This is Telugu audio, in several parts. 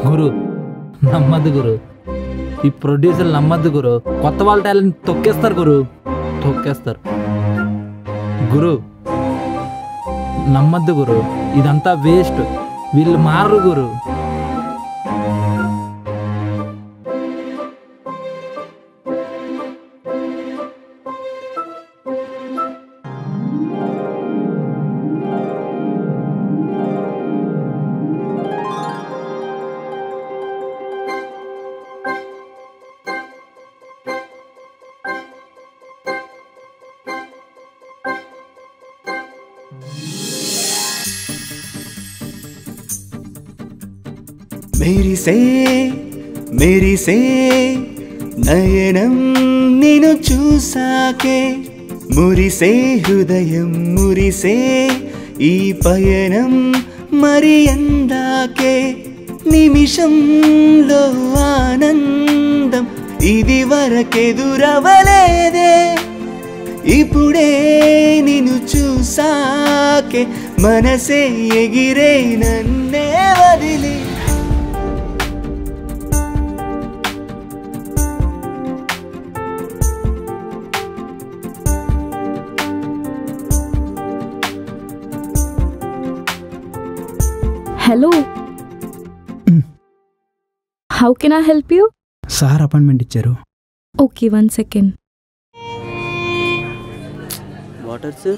గురు నమ్మద్దు గురు ఈ ప్రొడ్యూసర్ నమ్మద్దు గురు కొత్త వాళ్ళ టాలెంట్ తొక్కేస్తారు గురు తొక్కేస్తారు గురు నమ్మద్దు గురు ఇదంతా వేస్ట్ వీళ్ళు మారరు గురు మెరిసే మెరిసే నయనం నేను చూసాకే మురిసే హృదయం మురిసే ఈ పయనం మరి ఎందాకే నిమిషంలో ఆనందం ఇది వరకెదురవలేదే ఇప్పుడే నిన్ను చూసాకే మనసే ఎగిరే నన్నే వదిలే hello how can I help you sir appointment ఇచ్చారు okay one second water sir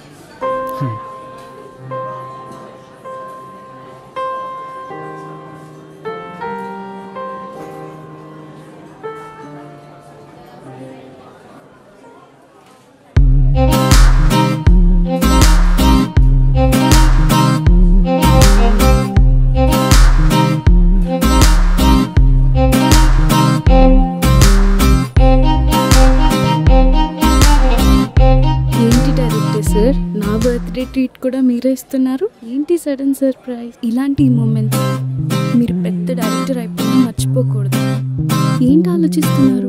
ఏంటి డైరెక్టర్ సార్ నా బర్త్డే ట్రీట్ కూడా మీరే ఇస్తున్నారు ఏంటి సడన్ సర్ప్రైజ్ ఇలాంటి మూమెంట్స్ మీరు పెద్ద డైరెక్టర్ అయిపోయినా మర్చిపోకూడదు ఏంటి ఆలోచిస్తున్నారు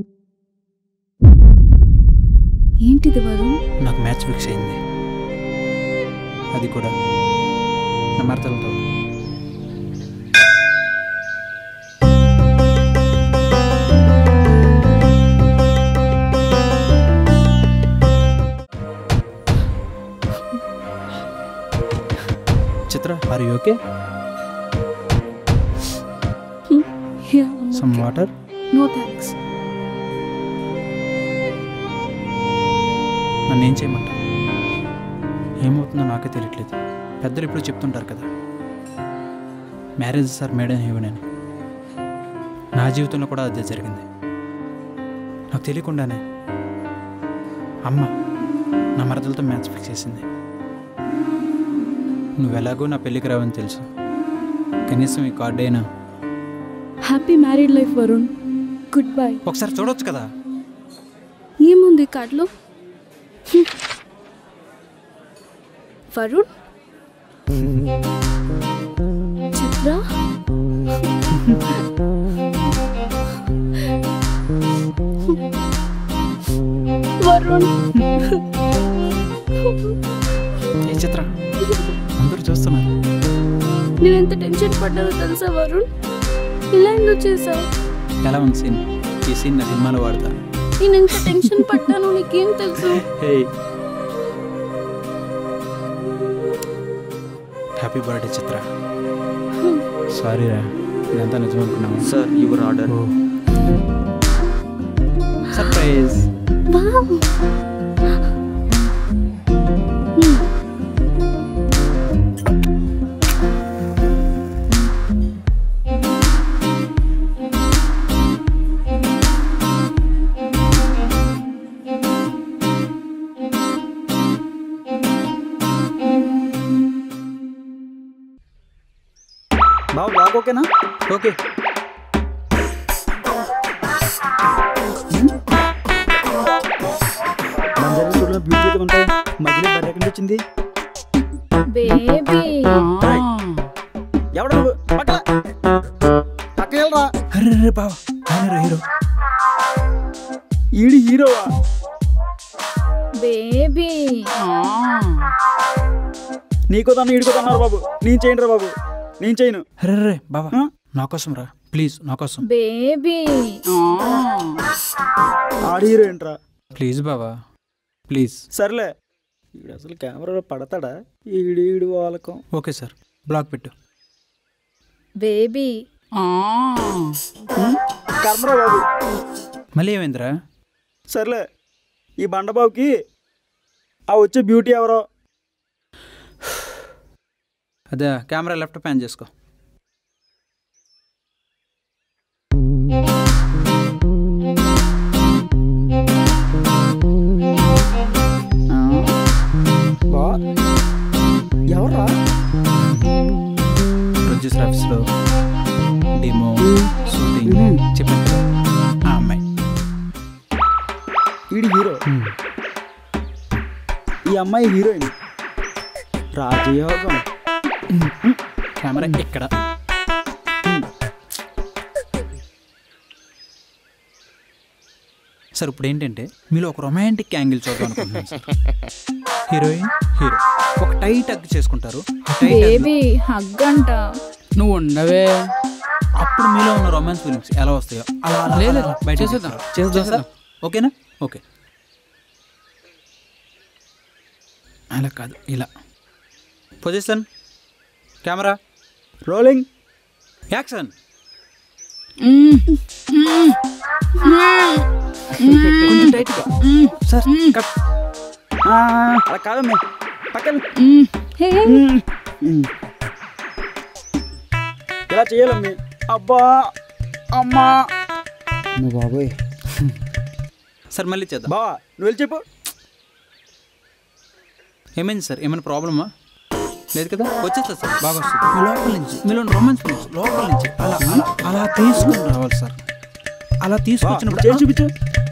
ఏంటిది వరుణ్ నాకు మ్యాచ్ ఫిక్స్ అయింది అది కూడా నా మరతలతో Chitra are you okay some water no thanks నన్ను ఏం చేయమంటావు ఏమవుతుందో నాకే తెలియట్లేదు పెద్దలు ఎప్పుడు చెప్తుంటారు కదా marriage sir made in heaven అని నా జీవితంలో కూడా అదే జరిగింది నాకు తెలియకుండానే అమ్మ నా మరదలతో మ్యాచ్ ఫిక్స్ చేసింది నువ్వు ఎలాగో నా పెళ్ళికి రావని తెలుసు కనీసం ఈ కార్డు అయినా happy married life Varun good bye ఒకసారి చూడొచ్చు కదా ఏముంది కార్డులో వరుణ్ చిత్ర వరుణ్ ఏ చిత్ర అందరూ చూస్తున్నారు నేను ఎంత టెన్షన్ పడ్డానో తెలుసా వరుణ్ ఇలా ఎందుకు చేసావు ఎలా ఉంది సీన్ ఈ సీన్ నా సినిమాలో వాడతా నేను ఎంత టెన్షన్ పడ్డానో నీకేం తెలుసు hey happy birthday Chitra sorry రా ఇదంతా నిజం అనుకున్నావా sir your order surprise wow బాబు బ్లాగ్ ఓకేనా ఓకే మంజరి బ్యూటీ ఉంటాయి మధ్యలో బర్రె ఎక్కడి నుంచి వచ్చింది బేబీ ఎవడు నువ్వు పక్కన పక్కన వెళ్ళరా అరే రే బావ ఆయన హీరో ఈడి హీరోవా బేబీ నీకో తను ఈడుకో తన్నారు బాబు నేను చేయను రా బాబు నేను చేయను అరే రే బాబా నా కోసం రా ప్లీజ్ నా కోసం బేబీ ఆడి హీరో ఏంట్రా ప్లీజ్ బావా ప్లీజ్ సర్లే ఈడు అసలు కెమెరాలో పడతాడా ఈడు ఈడు వాళ్ళకం ఓకే సార్ బ్లాక్ పెట్టు బేబీ కర్మరా బాబు మళ్ళీ ఏమైందిరా సర్లే ఈ బండబాబుకి ఆ వచ్చే బ్యూటీ ఎవరో అదే కెమెరా లెఫ్ట్ ప్యాన్ చేసుకో బా ఎవర్రా ప్రొడ్యూసర్ ఆఫీస్లో డెమో షూటింగ్ చెప్పాను కదా, ఆ అమ్మాయి ఈడు హీరో ఈ అమ్మాయి హీరోయిన్ రాజయోగం కెమెరా ఇక్కడ సార్ ఇప్పుడు ఏంటంటే మీలో ఒక రొమాంటిక్ యాంగిల్ చూద్దాం అనుకుంటున్నాను సార్ హీరోయిన్ హీరో ఒక టైట్ అగ్ చేసుకుంటారు ఆ tight hug లో బేబీ హగ్ అంట నువ్వు ఉండవే అప్పుడు మీలో ఉన్న రొమాన్స్ ఫీలింగ్స్ ఎలా వస్తాయో అలా అలా లేదు, అలా బయట చేసేద్దాం, చేసేద్దాం చేసేద్దాం. ఓకేనా ఓకే అలా కాదు ఇలా పొజిషన్ కెమెరా రోలింగ్ యాక్షన్ కొంచెం టైట్గా సార్ కట్ అలా కాదమ్మే పక్కన హే ఇలా చేయాలమ్మి అబ్బా అమ్మా నువ్వు బాబోయ్ సార్ మళ్ళీ చేద్దాం బావా నువ్వు వెళ్ళి చెప్పు ఏమైంది సార్ ఏమైనా ప్రాబ్లమా లేదు కదా వచ్చేస్తా సార్ బాగా వస్తుంది మీ లోపల నుంచి మీలో రొమాన్స్ ఫీలింగ్స్ లోపల నుంచి అలా అలా అలా తీసుకుని రావాలి సార్ అలా బా, తీసుకొచ్చినప్పుడు చేసి చూపించు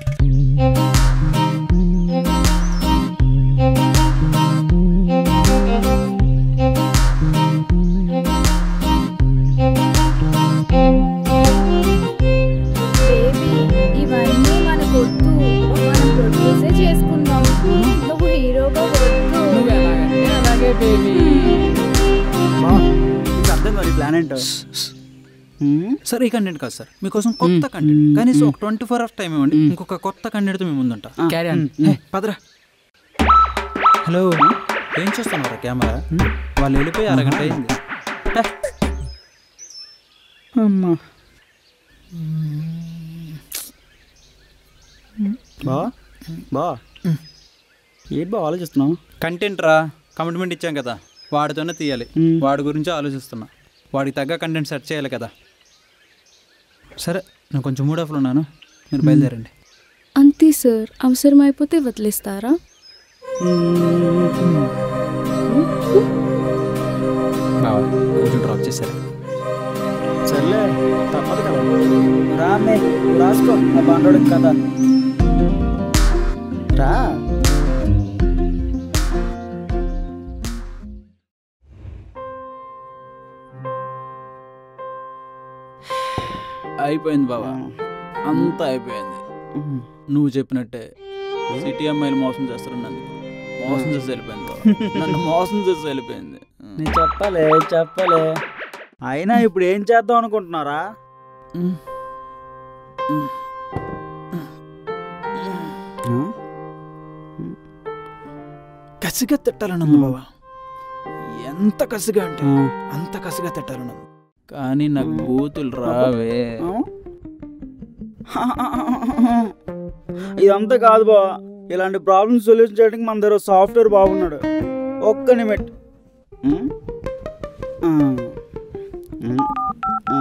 బేబీ ఇవన్నీ మనకొద్దు మనం ప్రొడ్యూసే చేసుకుందాం నువ్వు హీరోగా వద్దు నువ్వు ఎలాగంటే అలాగే బేబీ బా నీకు అర్థం కాదు ప్లాన్ ఏంటో హ్మ్? సార్ ఈ కంటెంట్ కాదు సార్ మీకోసం కొత్త కంటెంట్ కనీసం ఒక ట్వంటీ ఫోర్ అవర్స్ టైం ఇవ్వండి ఇంకొక కొత్త కంటెంట్తో మేము ముందుంటా క్యారీ ఆన్ హే, పదరా హలో ఏం చూస్తున్నారా కెమెరా వాళ్ళు వెళ్ళిపోయి అరగంట అయింది హే, అమ్మా బా బా ఏంటి బా ఆలోచిస్తున్నావు కంటెంట్ రా కమిట్మెంట్ ఇచ్చాం కదా వాడితోనే తీయాలి మ్మ్. వాడి గురించి ఆలోచిస్తున్నా వాడికి తగ్గ కంటెంట్ సెట్ చేయాలి కదా సరే నేను కొంచెం మూడ్ ఆఫ్లో ఉన్నాను మీరు బయలుదేరండి అంతే సార్ అవసరమైపోతే వదిలేస్తారా బావా కొంచెం డ్రాప్ చేశారు సర్లే తప్పదు కదా రామే రాసుకో ఆ బండోడికి కదా రా అయిపోయింది బావా అంతా అయిపోయింది నువ్వు చెప్పినట్టే సిటీ అమ్మాయిలు మోసం చేస్తారు నన్ను మోసం చేసి వెళ్ళిపోయింది బావ. నన్ను మోసం చేసి వెళ్ళిపోయింది నేను చెప్పలే చెప్పలే అయినా ఇప్పుడు ఏం చేద్దాం అనుకుంటున్నారా కసిగా తిట్టాలని ఉంది బావా ఎంత కసిగా అంటే అంత కసిగా తిట్టాలని ఉంది కానీ నాకు బూతులు రావే ఇదంతా కాదు బా ఇలాంటి ప్రాబ్లమ్స్ సొల్యూషన్ చేయడానికి మన దగ్గర సాఫ్ట్వేర్ బాగున్నాడు ఒక్క నిమిట్ ఉమ్. ఆ. ఉమ్. ఆ.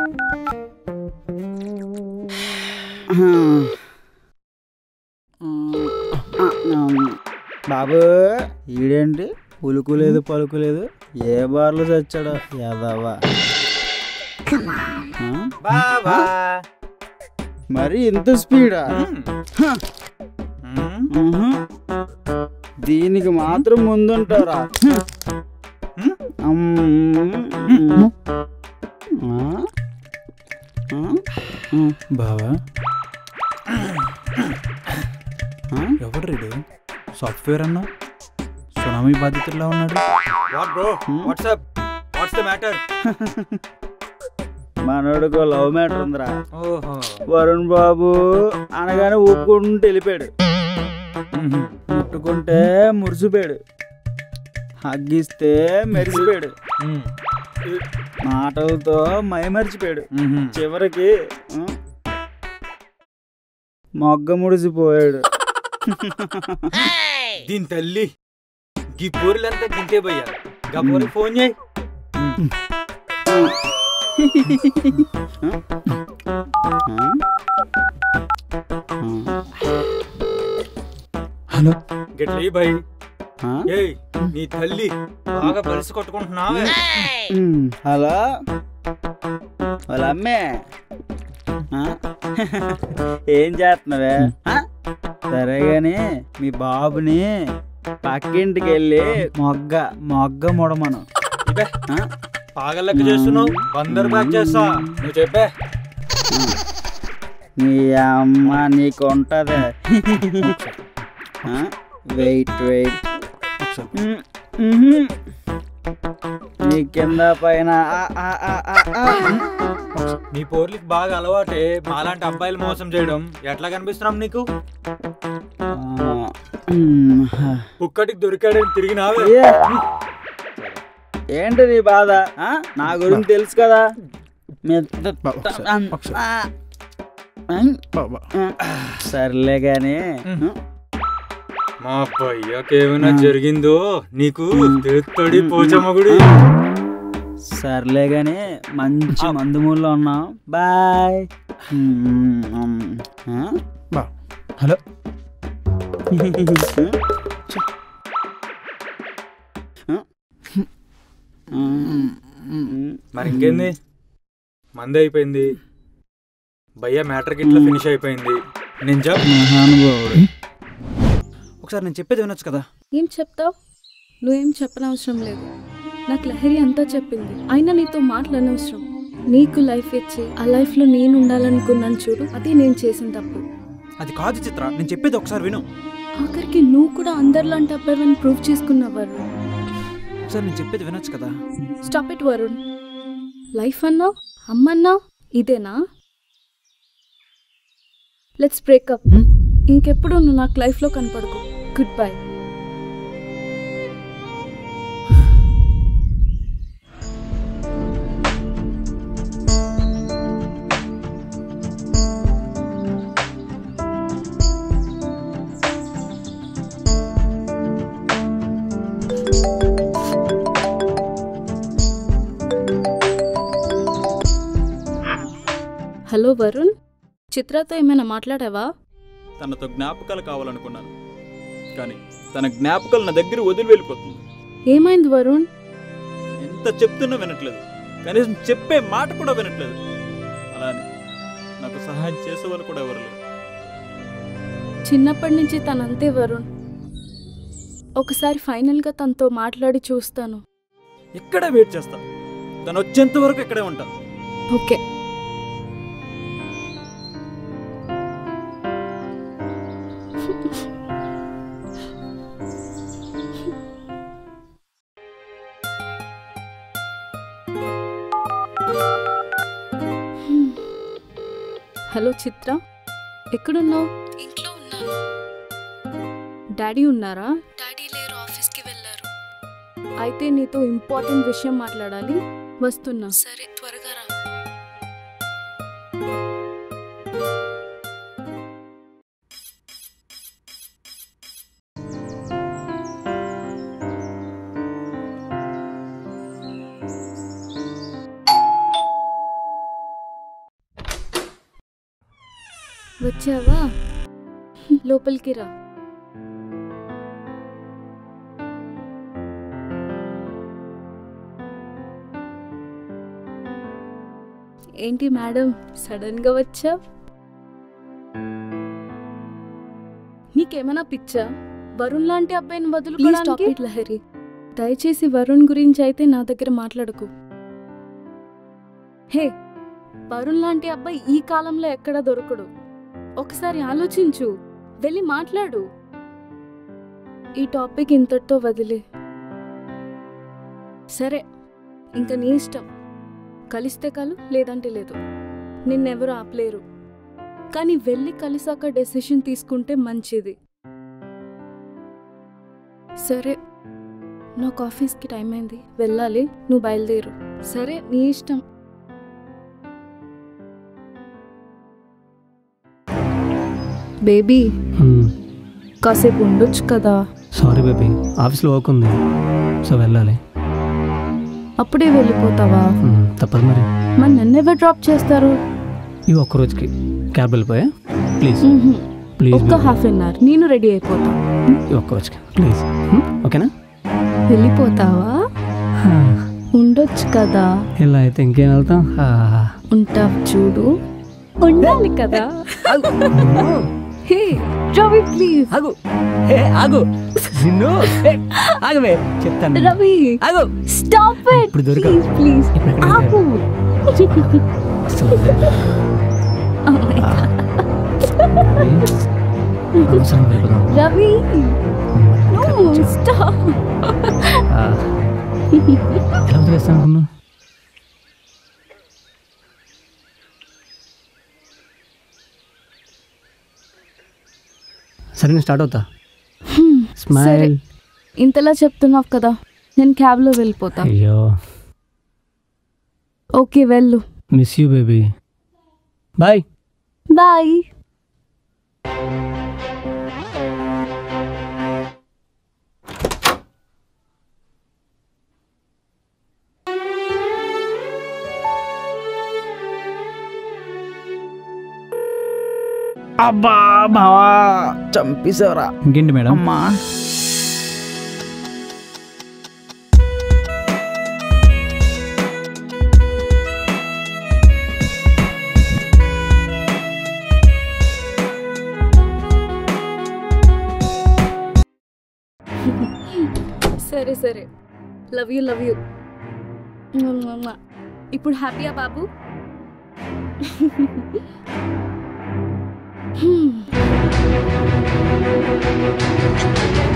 ఆ. ఆ. బాబు ఈడేంటి ఉలుకు లేదు పలుకు లేదు ఏ బార్లో చచ్చాడో యాదవా ఆ? మరి ఇంత స్పీడా మ్హూ. దీనికి మాత్రం ముందుంటారా అమ్మ్. ఆ? ఆ? బావా ఆ? ఎవడు రీడు సాఫ్ట్వేర్ అన్నా సునామీ బాధితుల్లో ఉన్నాడు మ్మ్. మనోడికో లవ్ మ్యాటర్ ఉందిరా ఓహో వరుణ్ బాబు అనగానే ఊపుకుంటూ వెళ్ళిపోయాడు ముట్టుకుంటే మురిసిపోయాడు హగ్గిస్తే మెరిసిపోయాడు మాటలతో మైమరిచిపోయాడు చివరికి ఆ, మొగ్గ ముడిసిపోయాడు దీని తల్లి గీ పూరులంతా గింటే పోయా గబ్బోరి ఫోన్ చేయి హలో గట్లీ భయ్ ఏయ్ నీ తల్లి బాగా బలిసి కొట్టుకుంటున్నావే హలో వాళ్ళ అమ్మే ఆ? ఏం చేస్తున్నావే ఆ? సరే గాని మీ బాబుని పక్కింటికి వెళ్ళి మొగ్గ మొగ్గ ముడమను ఇబే ఆ? పాగలెక్క చేస్తున్నావు బందర్ బ్యాక్ చేస్తా నువ్వు చెప్పే నీ అమ్మ నీకు ఉంటదే వెయిట్ వెయిట్ నీ కింద పైన ఆ, ఆ, ఆ, ఆ, ఆ. నీ పోర్లికి బాగా అలవాటే మాలాంటి అబ్బాయిలు మోసం చేయడం ఎట్లా కనిపిస్తున్నాం నీకు ఆ, ఉమ్. కుక్కటికి దొరికాడని తిరిగినావే ఏ. ఏంటి నీ బాధ ఆ? నా గురించి తెలుసు కదా మెత్త- ఆ. సర్లే గాని మా అబ్బాయ్యకి ఏమైనా జరిగిందో నీకు తెలుస్తాడి పోచమ్మగుడి సర్లే గాని మంచి మందు మూల్లో ఉన్నాం బాయ్ హలో మరి ఇంకేంది మంది అయిపోయింది భయ్య మ్యాటర్ ఇట్లా ఫినిష్ అయిపోయింది నేను చెప్ మహానుభావుడు ఒకసారి నేను చెప్పేది వినొచ్చు కదా ఏం చెప్తావు నువ్వేం చెప్పనవసరం లేదు నాకు లహరి అంతా చెప్పింది అయినా నీతో మాట్లాడనవసరం నీకు లైఫ్ ఇచ్చి ఆ లైఫ్లో నేను ఉండాలనుకున్నాను చూడు అది నేను చేసిన తప్పు అది కాదు చిత్ర నేను చెప్పేది ఒకసారి విను ఆఖరికి నువ్వు కూడా అందరిలాంటి అబ్బాయిని ప్రూవ్ చేసుకున్నావు వరుణ్ ఒకసారి నేను చెప్పేది వినొచ్చు కదా స్టాప్ ఇట్ వరుణ్ లైఫ్ అన్నావు అమ్మన్నావు ఇదేనా లెట్స్ బ్రేకప్ ఇంకెప్పుడు నువ్వు నాకు లైఫ్లో కనపడకు గుడ్ బై హలో వరుణ్ చిత్రతో ఏమైనా మాట్లాడావా తనతో జ్ఞాపకాలు కావాలనుకున్నాను కానీ తన జ్ఞాపకాలు నా దగ్గర వదిలి వెళ్ళిపోతుంది ఏమైంది వరుణ్ ఎంత చెప్తున్నా వినట్లేదు కనీసం చెప్పే మాట కూడా వినట్లేదు అలానే నాకు సహాయం చేసేవాళ్ళు కూడా ఎవరు లేరు చిన్నప్పటి నుంచి తనంతే వరుణ్ ఒకసారి ఫైనల్గా తనతో మాట్లాడి చూస్తాను ఇక్కడే వెయిట్ చేస్తా తను వచ్చేంత వరకు ఇక్కడే ఉంటా ఓకే హలో చిత్ర ఎక్కడున్నావు ఇంట్లో ఉన్నాను డాడీ ఉన్నారా డాడీ లేరు ఆఫీస్కి వెళ్ళారు అయితే నీతో ఇంపార్టెంట్ విషయం మాట్లాడాలి వస్తున్నా సరే త్వరగా రా వచ్చావా లోపలికి రా ఏంటి మేడం సడన్ గా వచ్చా నీకేమైనా పిచ్చా వరుణ్ లాంటి అబ్బాయిని వదులుకోవడానికి లహరి దయచేసి వరుణ్ గురించి అయితే నా దగ్గర మాట్లాడకు హే వరుణ్ లాంటి అబ్బాయి ఈ కాలంలో ఎక్కడ దొరకడు ఒకసారి ఆలోచించు వెళ్ళి మాట్లాడు ఈ టాపిక్ ఇంతటితో వదిలే సరే ఇంకా నీ ఇష్టం కలిస్తే కలు లేదంటే లేదు నిన్నెవరు ఆపలేరు కానీ వెళ్ళి కలిసాక డెసిషన్ తీసుకుంటే మంచిది సరే నాకు ఆఫీస్కి టైం అయింది వెళ్ళాలి నువ్వు బయలుదేరు సరే నీ ఇష్టం బేబీ కాసేపు ఉండొచ్చు కదా సారీ బేబీ ఆఫీస్లో వర్క్ ఉంది సో వెళ్ళాలి అప్పుడే వెళ్ళిపోతావా మ్మ్, తప్పదు మరి మరి నన్ను ఎవరు డ్రాప్ చేస్తారు ఈ ఒక్క రోజుకి క్యాబ్ వెళ్ళిపోయా ప్లీజ్ మ్హూ. ప్లీజ్ ఒక్క హాఫ్ అన్ అవర్ నేను రెడీ అయిపోతా ఈ ఒక్క రోజుకి ప్లీజ్ మ్మ్, ఓకేనా వెళ్ళిపోతావా ఉండొచ్చు కదా ఇలా అయితే ఇంకేం వెళ్తాం ఆ, ఉంటావు చూడు ఉండాలి కదా హే రవి ప్లీజ్ ఆగు ఏ ఆగు నిన్ను ఏ, ఆగవే చెప్తాను రవి ఆగు స్టాప్ ఇట్ ఇప్పుడు దొరికా- ప్లీజ్ ప్లీజ్ ఇప్పుడు ఎక్కడికి ఆగు అసలు Oh my God. అవసరం వెళ్ళిపోదాం రవి నో స్టాప్ ఆ, ఎలా వదిలేస్తాను అనుకున్నావు సరే నేను స్టార్ట్ అవుతా సరే స్మైల్ ఇంతలా చెప్తున్నావు కదా నేను క్యాబ్లో వెళ్ళిపోతా అయ్యో ఓకే వెళ్ళు miss you baby bye bye అబ్బా బావా చంపేశావురా ఇంకేంటి మేడం అమ్మా సరే సరే లవ్ యూ లవ్ యూ ఇప్పుడు హ్యాపీయా బాబు Hmm.